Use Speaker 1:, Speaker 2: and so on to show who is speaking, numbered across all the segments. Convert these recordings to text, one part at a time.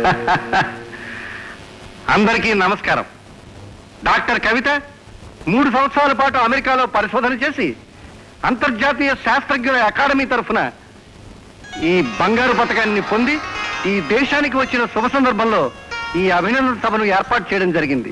Speaker 1: అందరికీ నమస్కారం డాక్టర్ కవిత మూడు సంవత్సరాల పాటు అమెరికాలో పరిశోధన చేసి అంతర్జాతీయ శాస్త్రజ్ఞుల అకాడమీ తరఫున ఈ బంగారు పథకాన్ని పొంది ఈ దేశానికి వచ్చిన శుభ సందర్భంలో ఈ అభినందన సభను ఏర్పాటు చేయడం జరిగింది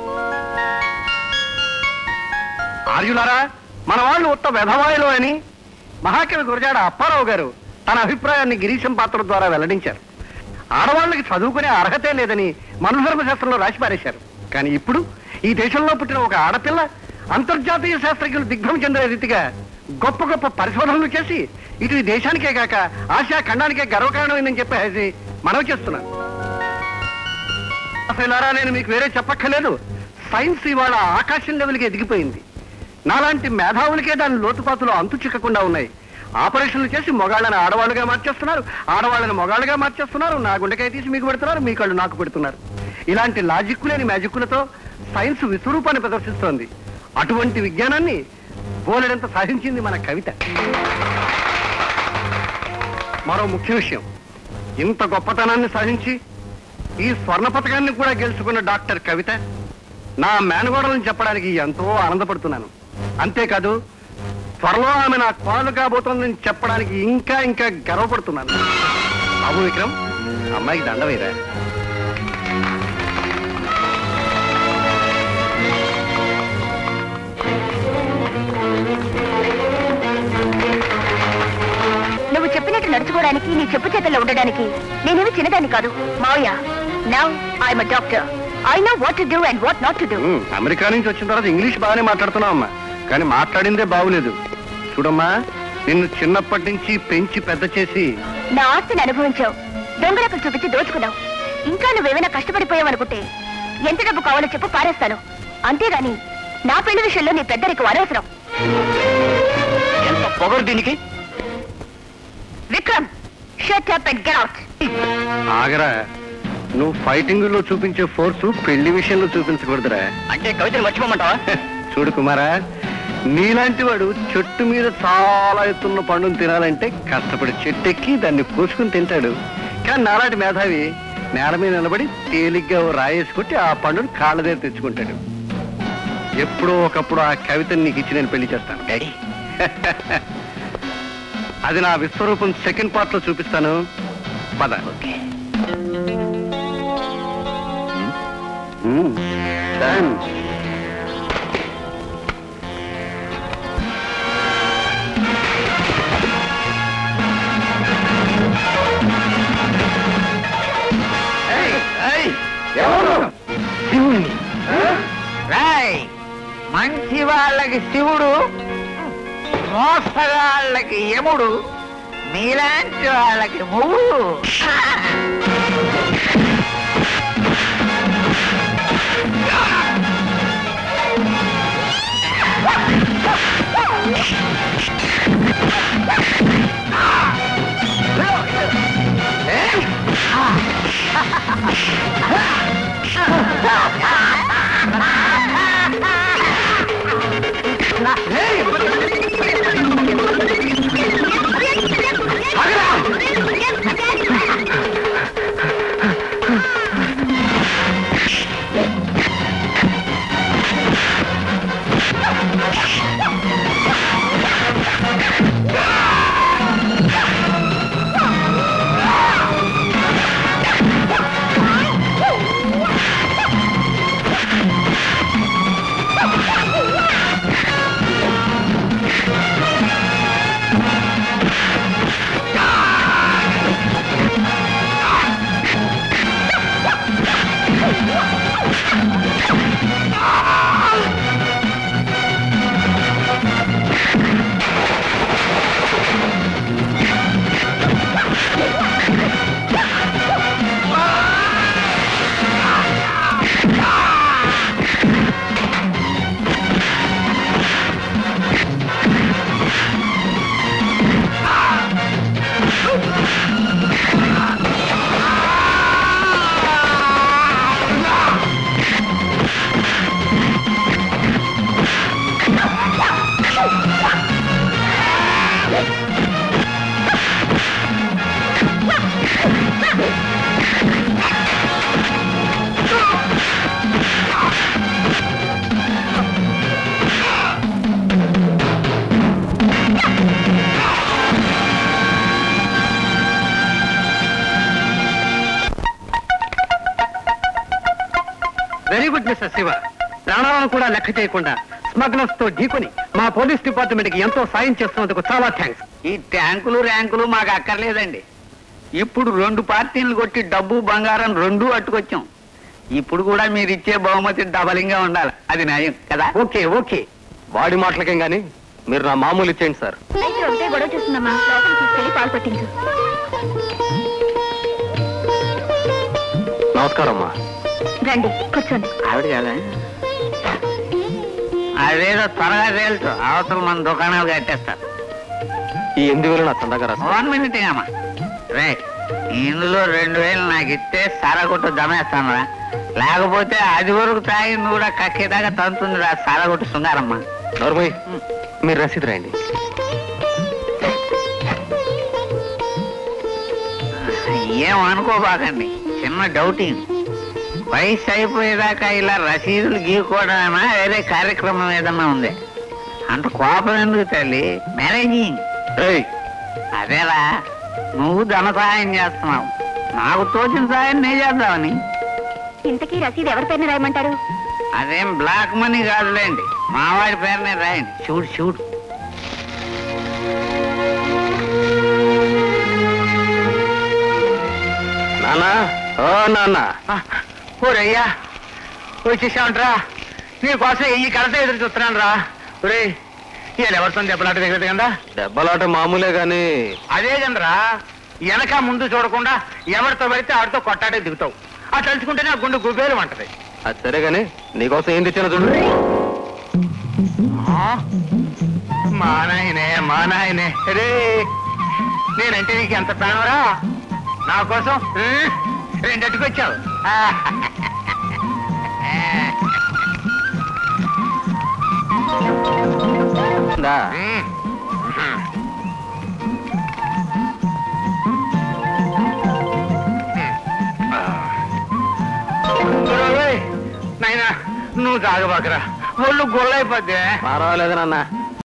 Speaker 1: ఆర్యులారా మన వాళ్ళు ఉత్త వెధవాయిలో అని మహాకవి గురజాడ అప్పారావు గారు తన అభిప్రాయాన్ని గిరీశం పాత్ర ద్వారా వెల్లడించారు ఆడవాళ్ళకి చదువుకునే అర్హతే లేదని మనుధర్మ శాస్త్రంలో రాసి పారేశారు కానీ ఇప్పుడు ఈ దేశంలో పుట్టిన ఒక ఆడపిల్ల అంతర్జాతీయ శాస్త్రజ్ఞులు దిగ్భ్రమ చెందే రీతిగా గొప్ప గొప్ప పరిశోధనలు చేసి ఇటు ఈ దేశానికే కాక ఆసియా ఖండానికే గర్వకారణమైందని చెప్పేసి మనవి చేస్తున్నాను అసలారా నేను మీకు వేరే చెప్పక్కర్లేదు సైన్స్ ఇవాళ ఆకాశం లెవెల్కి ఎదిగిపోయింది నాలాంటి మేధావులకే దాని లోతుపాతులు అంతు చిక్కకుండా ఉన్నాయి ఆపరేషన్లు చేసి మొగాళ్ళని ఆడవాళ్ళుగా మార్చేస్తున్నారు ఆడవాళ్ళని మొగాళ్ళుగా మార్చేస్తున్నారు నా గుండెకాయ తీసి మీకు పెడుతున్నారు మీ కళ్ళు నాకు పెడుతున్నారు ఇలాంటి లాజిక్ లేని మ్యాజిక్కులతో సైన్స్ విశ్వరూపాన్ని ప్రదర్శిస్తోంది అటువంటి విజ్ఞానాన్ని బోలెడంత సాధించింది మన కవిత మరో ముఖ్య విషయం ఇంత గొప్పతనాన్ని సాధించి ఈ స్వర్ణ పథకాన్ని కూడా గెలుచుకున్న డాక్టర్ కవిత నా మేనగోడలను చెప్పడానికి ఎంతో ఆనందపడుతున్నాను అంతేకాదు త్వరలో ఆమె నా కోడలు కాబోతోందని చెప్పడానికి ఇంకా ఇంకా గర్వపడుతున్నాను బాబు విక్రమ్ అమ్మాయికి దండవేరా
Speaker 2: నువ్వు చెప్పినట్టు నడుచుకోవడానికి నీ చెప్పు చేతల్లో ఉండడానికి నేనేమి చిన్నదాన్ని కాదు మావయ్య now I'm doctor I know what to do and what not to do
Speaker 1: um, America నుంచి వచ్చిన తర్వాత ఇంగ్లీష్ బాగానే మాట్లాడుతున్నావు అమ్మా కానీ మాట్లాడిందే బాగులేదు చూడమ్మా నిన్ను చిన్నప్పటి నుంచి పెంచి పెద్ద చేసి
Speaker 2: నా ఆస్తిని అనుభవించావు దొంగలకు చూపించి దోచుకున్నావు ఇంకా నువ్వేమైనా కష్టపడిపోయావు అనుకుంటే ఎంత డబ్బు కావాలో చెప్పు పారేస్తాను అంతేగాని నా పెళ్లి విషయంలో నీ పెద్దరికి అనవసరం
Speaker 1: ఎంత పొగరు దీనికి
Speaker 2: Vikram shut up and get out
Speaker 1: ఆగరా నువ్వు ఫైటింగ్ లో చూపించే ఫోర్స్ పెళ్లి విషయంలో చూపించకూడదురా
Speaker 3: అంటే కవితను మర్చిపోమంటావా
Speaker 1: చూడు కుమారా నీలాంటి వాడు చెట్టు మీద చాలా ఎత్తున్న పండును తినాలంటే కష్టపడి చెట్టు ఎక్కి దాన్ని కోసుకుని తింటాడు కానీ నాలాంటి మేధావి నేల మీద నిలబడి తేలిగ్గా ఓ రాయేసి కొట్టి ఆ పండుని కాళ్ళ దగ్గర తెచ్చుకుంటాడు ఎప్పుడో ఒకప్పుడు ఆ కవితని నీకు ఇచ్చి నేను పెళ్లి చేస్తాను
Speaker 3: డాడీ
Speaker 1: అది నా విశ్వరూపం సెకండ్ పార్ట్ లో చూపిస్తాను పద
Speaker 3: ఓకే
Speaker 1: మ్మ్. Done. శివుణ్ణి
Speaker 3: రాయ్ మంచి వాళ్ళకి శివుడు మోసగాళ్ళకి యముడు మీలాంటి వాళ్ళకి మూడు
Speaker 2: ఆ
Speaker 1: వెరీ గుడ్ మిస్టర్ శివ ప్రాణాలను కూడా లెక్క చేయకుండా స్మగ్లర్స్ తో ఢీకొని మా పోలీస్ డిపార్ట్మెంట్ కి ఎంతో సాయం చేస్తున్నందుకు చాలా థ్యాంక్స్
Speaker 3: ఈ ట్యాంకులు ర్యాంకులు మాకు అక్కర్లేదండి ఇప్పుడు రెండు పార్టీలు కొట్టి డబ్బు బంగారం రెండూ అట్టుకొచ్చాం ఇప్పుడు కూడా మీరు ఇచ్చే బహుమతి డబలింగా ఉండాలి అది న్యాయం కదా
Speaker 1: ఓకే ఓకే వాడి మాటలకేం గాని మీరు నా మామూలు ఇచ్చేయండి సార్
Speaker 2: అయితే ఒకటే గొడవ చేస్తుందమ్మా లోపలికి తీసుకెళ్లి పాలు పట్టించు
Speaker 1: నమస్కారం అమ్మా
Speaker 2: రండి కూర్చోండి
Speaker 3: ఆవిడ కదా అదేదో త్వరగా తేల్చు అవతల మన దుకాణాలు కట్టేస్తారు
Speaker 1: ఈ ఎనిమిది వేలు నా చందాగా రాసు
Speaker 3: వన్ మినిట్ అమ్మా రే ఇందులో రెండు వేలు నాకు ఇస్తే సరగొట్టు జమేస్తాను రా లేకపోతే అది వరకు తాగి నువ్వు కూడా కక్కేదాకా తంతుంది రా సరగొట్టు శృంగారమ్మ
Speaker 1: నోర్మయ్ మీరు రసీదు రాయండి
Speaker 3: ఏం అనుకోబాకండి చిన్న డౌటింగ్ వయసు అయిపోయేదాకా ఇలా రసీదులు గీకోవడమేనా వేరే కార్యక్రమం ఏదన్నా ఉంది అంత కోపం ఎందుకు తల్లి మ్యారేజింగ్
Speaker 1: ఏయ్,
Speaker 3: అదేరా నువ్వు ధన సహాయం చేస్తున్నావు నాకు తోచిన సహాయం నే చేద్దామని
Speaker 2: ఇంతకీ రసీదు ఎవరి పైన రాయమంటారు
Speaker 3: అదేం బ్లాక్ మనీ కాదులేండి మావాడి పేరునే రాయండి చూడు చూడు
Speaker 1: నాన్నా ఓ నాన్న
Speaker 3: ఓరయ్యా వచ్చేసామంటరా నీకోసం ఈ కడత ఎదురు చూస్తున్నాను రా ఒరే ఎవరితో దెబ్బలాట దిగదు కదా
Speaker 1: దెబ్బలాట మామూలే గాని
Speaker 3: అదే కదరా వెనక ముందు చూడకుండా ఎవరితో పడితే ఆడితో కొట్టాడే దిగుతావు ఆ తలుచుకుంటే నా గుండె గుబేలు అంటది
Speaker 1: అది సరే గాని నీకోసం ఏం తెచ్చాను చూడు
Speaker 3: ఆ? మా నాయనే మా నాయనే రే నేనంటే నీకు ఎంత ప్రాణమరా నా కోసం ఉమ్, రెండట్టుకు వచ్చావు ఆ.
Speaker 1: ఉందా?
Speaker 3: ఉమ్. ఓయ్, నాయనా నువ్వు తాగబాకరా ఒళ్ళు గొల్లైపోద్ది
Speaker 1: పర్వాలేదు నాన్న